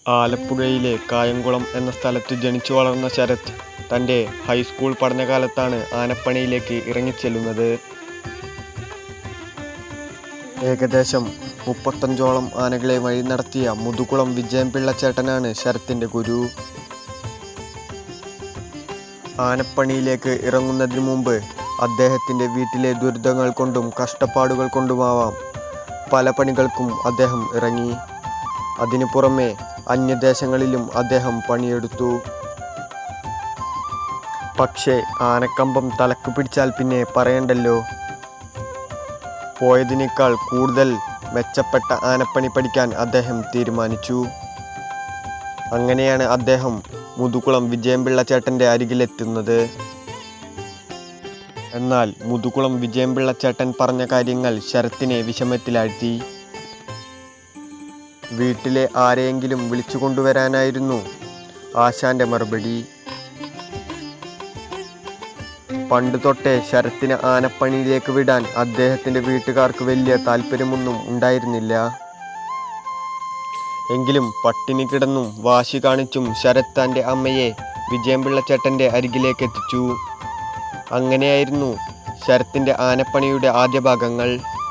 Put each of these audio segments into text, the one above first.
ആലപ്പുഴയിലെ കായംകുളം എന്ന സ്ഥലത്ത് ജനിച്ചു വളർന്ന ശരത് തൻ്റെ ഹൈസ്കൂൾ പഠനകാലത്താണ് ആനപ്പണിയിലേക്ക് ഇറങ്ങിച്ചെല്ലുന്നത്. ഏകദേശം മുപ്പത്തഞ്ചോളം ആനകളെ വഴിനടത്തിയ മുതുകുളം വിജയൻപിള്ള ചേട്ടനാണ് ശരത്തിന്റെ ഗുരു. ആനപ്പണിയിലേക്ക് ഇറങ്ങുന്നതിനു മുമ്പ് അദ്ദേഹത്തിന്റെ വീട്ടിലെ ദുരിതങ്ങൾ കൊണ്ടും കഷ്ടപ്പാടുകൾ കൊണ്ടുമാവാം പല പണികൾക്കും അദ്ദേഹം ഇറങ്ങി. അതിനു പുറമെ അന്യദേശങ്ങളിലും അദ്ദേഹം പണിയെടുത്തു. പക്ഷേ ആനക്കമ്പം തലയ്ക്കു പിടിച്ചാൽ പിന്നെ പറയണ്ടല്ലോ. പോയതിനേക്കാൾ കൂടുതൽ മെച്ചപ്പെട്ട ആനപ്പണി പഠിക്കാൻ അദ്ദേഹം തീരുമാനിച്ചു. അങ്ങനെയാണ് അദ്ദേഹം മുതുകുളം വിജയൻപിള്ള ചേട്ടന്റെ അരികിലെത്തുന്നത്. എന്നാൽ മുതുകുളം വിജയൻപിള്ള ചേട്ടൻ പറഞ്ഞ കാര്യങ്ങൾ ശരത്തിനെ വിഷമത്തിലാഴ്ത്തി. വീട്ടിലെ ആരെയെങ്കിലും വിളിച്ചുകൊണ്ടുവരാനായിരുന്നു ആശാന്റെ മറുപടി. പണ്ടുതൊട്ടേ ശരത്തിനെ ആനപ്പണിയിലേക്ക് വിടാൻ അദ്ദേഹത്തിന്റെ വീട്ടുകാർക്ക് വലിയ താൽപര്യമൊന്നും ഉണ്ടായിരുന്നില്ല. എങ്കിലും പട്ടിണി കിടന്നും വാശി കാണിച്ചും ശരത് തന്റെ അമ്മയെ വിജയൻപിള്ള ചേട്ടന്റെ അരികിലേക്കെത്തിച്ചു. അങ്ങനെയായിരുന്നു ശരത്തിന്റെ ആനപ്പണിയുടെ ആദ്യഭാഗങ്ങൾ.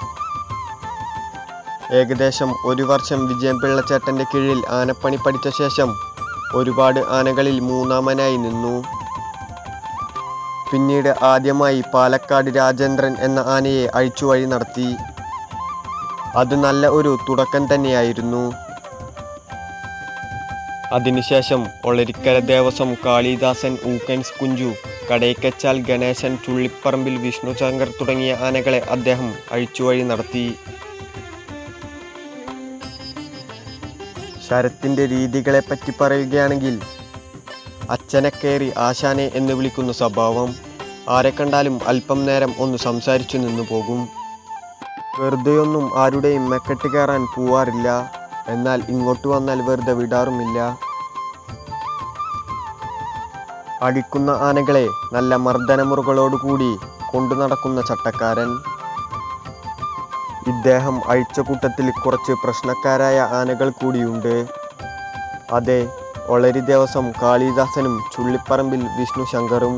ഏകദേശം ഒരു വർഷം വിജയൻപിള്ള ചേട്ടന്റെ കീഴിൽ ആനപ്പണി പഠിച്ച ശേഷം ഒരുപാട് ആനകളിൽ മൂന്നാമനായി നിന്നു. പിന്നീട് ആദ്യമായി പാലക്കാട് രാജേന്ദ്രൻ എന്ന ആനയെ അഴിച്ചു വഴി നടത്തി. അത് നല്ല ഒരു തുടക്കം തന്നെയായിരുന്നു. അതിനുശേഷം ഒളരിക്കര ദേവസ്വം കാളിദാസൻ ഊക്കൻസ് കുഞ്ചു കടയ്ക്കച്ചാൽ ഗണേശൻ ചുള്ളിപ്പറമ്പിൽ വിഷ്ണുശങ്കർ തുടങ്ങിയ ആനകളെ അദ്ദേഹം അഴിച്ചുവഴി നടത്തി. ശരത്തിന്റെ രീതികളെപ്പറ്റി പറയുകയാണെങ്കിൽ അച്ഛനെക്കേറി ആശാനെ എന്ന് വിളിക്കുന്ന സ്വഭാവം. ആരെക്കണ്ടാലും അല്പം നേരം ഒന്ന് സംസാരിച്ചു നിന്നുപോകും. വെറുതെയൊന്നും ആരുടെയും മെക്കെട്ട് കയറാൻ പോവാറില്ല. എന്നാൽ ഇങ്ങോട്ട് വന്നാൽ വെറുതെ വിടാറുമില്ല. അടിക്കുന്ന ആനകളെ നല്ല മർദ്ദനമുറകളോടുകൂടി കൊണ്ടുനടക്കുന്ന ചട്ടക്കാരൻ. ഇദ്ദേഹം അഴിച്ച കൂട്ടത്തിൽ കുറച്ച് പ്രശ്നക്കാരായ ആനകൾ കൂടിയുണ്ട്. അതെ ഒളരി ദേവസ്വം കാളിദാസനും ചുള്ളിപ്പറമ്പിൽ വിഷ്ണുശങ്കറും.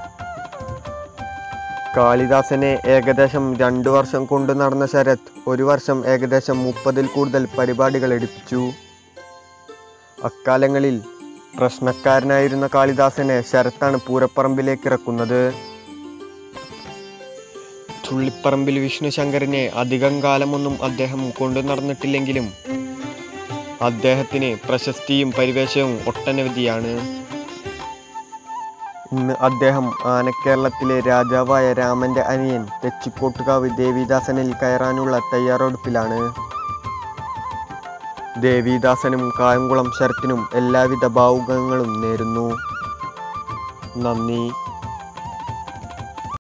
കാളിദാസനെ ഏകദേശം രണ്ടു വർഷം കൊണ്ടുനടന്ന ശരത് ഒരു വർഷം ഏകദേശം മുപ്പതിൽ കൂടുതൽ പരിപാടികൾ എടുപ്പിച്ചു. അക്കാലങ്ങളിൽ പ്രശ്നക്കാരനായിരുന്ന കാളിദാസനെ ശരത്താണ് പൂരപ്പറമ്പിലേക്കിറക്കുന്നത്. ചുള്ളിപ്പറമ്പിൽ വിഷ്ണുശങ്കറിനെ അധികം കാലമൊന്നും അദ്ദേഹം കൊണ്ടുനടന്നിട്ടില്ലെങ്കിലും അദ്ദേഹത്തിന് പ്രശസ്തിയും പരിവേഷവും ഒട്ടനവധിയാണ്. ഇന്ന് അദ്ദേഹം ആനക്കേരളത്തിലെ രാജാവായ രാമന്റെ അനിയൻ തെച്ചിക്കോട്ടുകാവ് ദേവീദാസനിൽ കയറാനുള്ള തയ്യാറെടുപ്പിലാണ്. ദേവീദാസനും കായംകുളം ശരത്തിനും എല്ലാവിധ ഭാവുകങ്ങളും നേരുന്നു. നന്ദി.